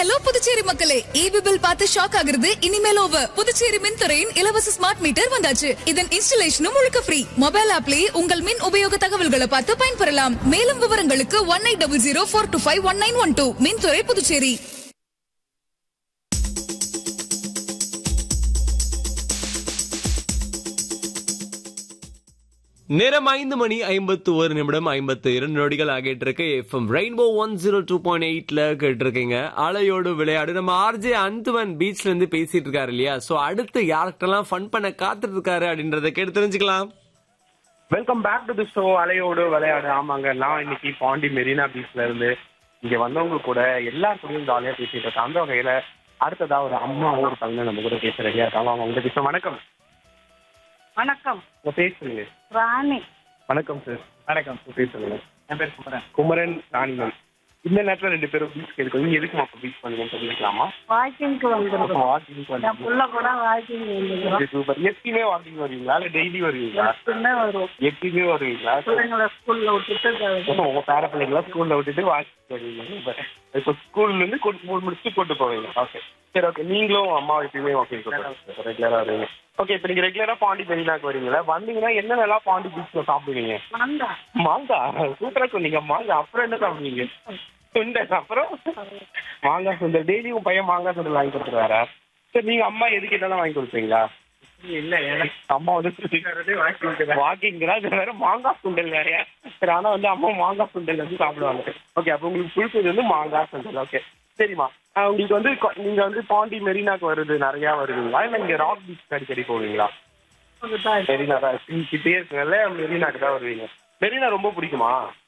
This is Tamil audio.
ஹலோ புதுச்சேரி மக்களே ஈபி பில் பார்த்து ஷாக் ஆகுறது இனிமேல் ஓவர் புதுச்சேரி மின்துறையின் இலவச ஸ்மார்ட் மீட்டர் வந்தாச்சு இதன் இன்ஸ்டலேஷனும் முழுக்க ஃப்ரீ மொபைல் ஆப்லயே உங்கள் மின் உபயோக தகவல்களை பார்த்து பயன்பெறலாம் மேலும் விவரங்களுக்கு one eight double zero four two five one nine one two மின்துறை புதுச்சேரி நேரம் ஐந்து மணி ஐம்பத்து ஒரு நிமிடம் ஐம்பத்து இரண்டு நொடிகள் ஆகிட்டு இருக்கு FM rainbow one zero two point எயிட்ல கேட்டிருக்கீங்க அலையோடு விளையாடு நம்ம ஆர்ஜே அந்துவன் பீச்ல இருந்து பேசிட்டு இருக்காரு இல்லையா சோ அடுத்து யார்கிட்டலாம் ஃபன் பண்ண காத்துட்டு இருக்காரு அப்படின்றத கேட்டு தெரிஞ்சுக்கலாம் welcome back to the show அலையோடு விளையாடு ஆமாங்க நான் இன்னைக்கு பாண்டி மெரினா பீச்ல இருந்து இங்க வந்தவங்க கூட எல்லார் கூடயும் ஜாலியா பேசிட்டு இருக்கேன் அந்த வகையில அடுத்ததா ஒரு அம்மாவும் ஒரு பையனும் நம்ம கூட பேச ரெடியா இருக்காங்க அவங்க உங்க பேச வணக்கம் வணக்கம் உங்க பேர் சொல்லுங்க ராணி வணக்கம் சார் வணக்கம் உங்க பேர் சொல்லுங்க என் பேர் குமரன் குமரன் ராணிமன் இந்த நேரத்துல ரெண்டு பேரும் பீச் இருக்கு நீங்க எதுக்குமா அப்ப பீச் பண்ணுங்கன்னு தெரிஞ்சுக்கலாமா வாக்கிங்க்கு வந்திருக்கோம் வாக்கிங் என் வந்து புள்ள கூட வாக்கிங் வந்துருக்கோம் சூப்பர் எப்பயுமே வாக்கிங் வருவீங்களா இல்ல டெய்லி வருவீங்களா எப்பவுமே வருவோம் எப்பயுமே வருவீங்களா பிள்ளைங்களை ஸ்கூல்ல விட்டுட்டு உங்க பேர பிள்ளைங்களா ஸ்கூல்ல விட்டுட்டு வாட்ச் வருவீங்க இப்போ ஸ்கூல்ல இருந்து கூட்டு மூணு முடிச்சு கூட்டு போவீங்க ஓகே சரி ஓகே நீங்களும் அம்மா எப்பயுமே ஓகே ரெகுலரா வருவீங்க ஓகே இப்போ நீங்க ரெகுலரா பாண்டி பெரினாக்கு வரீங்களா வந்தீங்கன்னா என்னென்னலாம் பாண்டி பீச்ல சாப்பிடுவீங்க வந்தா மாங்காய் சூப்பரா சொன்னீங்க மாங்காய் அப்புறம் என்ன சாப்பிடுவீங்க சுண்டல் அப்புறம் மாங்காய் சுண்டல் டெய்லி உங்க பையன் மாங்காய் சுண்டல் வாங்கி கொடுத்துருவாரா சரி நீங்க அம்மா எதுக்கு என்னெல்லாம் வாங்கி கொடுப்பீங்களா இல்ல எனக்கு அம்மா வந்து வாக்கிங்கிறா இது வேற மாங்காய் சுண்டல் வேறயா சரி ஆனா வந்து அம்மா மாங்காய் சுண்டல் வந்து சாப்பிடுவாங்க ஓகே அப்போ உங்களுக்கு பிடிச்சது வந்து மாங்காய் சுண்டல் ஓகே சரிம்மா ஆஹ் உங்களுக்கு வந்து கொ- நீங்க வந்து பாண்டி மெரினாக்கு வருது நிறைய வருவீங்களா இல்ல இங்க ராக் பீச் அடிக்கடி போவீங்களா மெரினா தான் கிட்டே இருக்கனால மெரினாக்கு தான் வருவீங்க மெரினா ரொம்ப பிடிக்குமா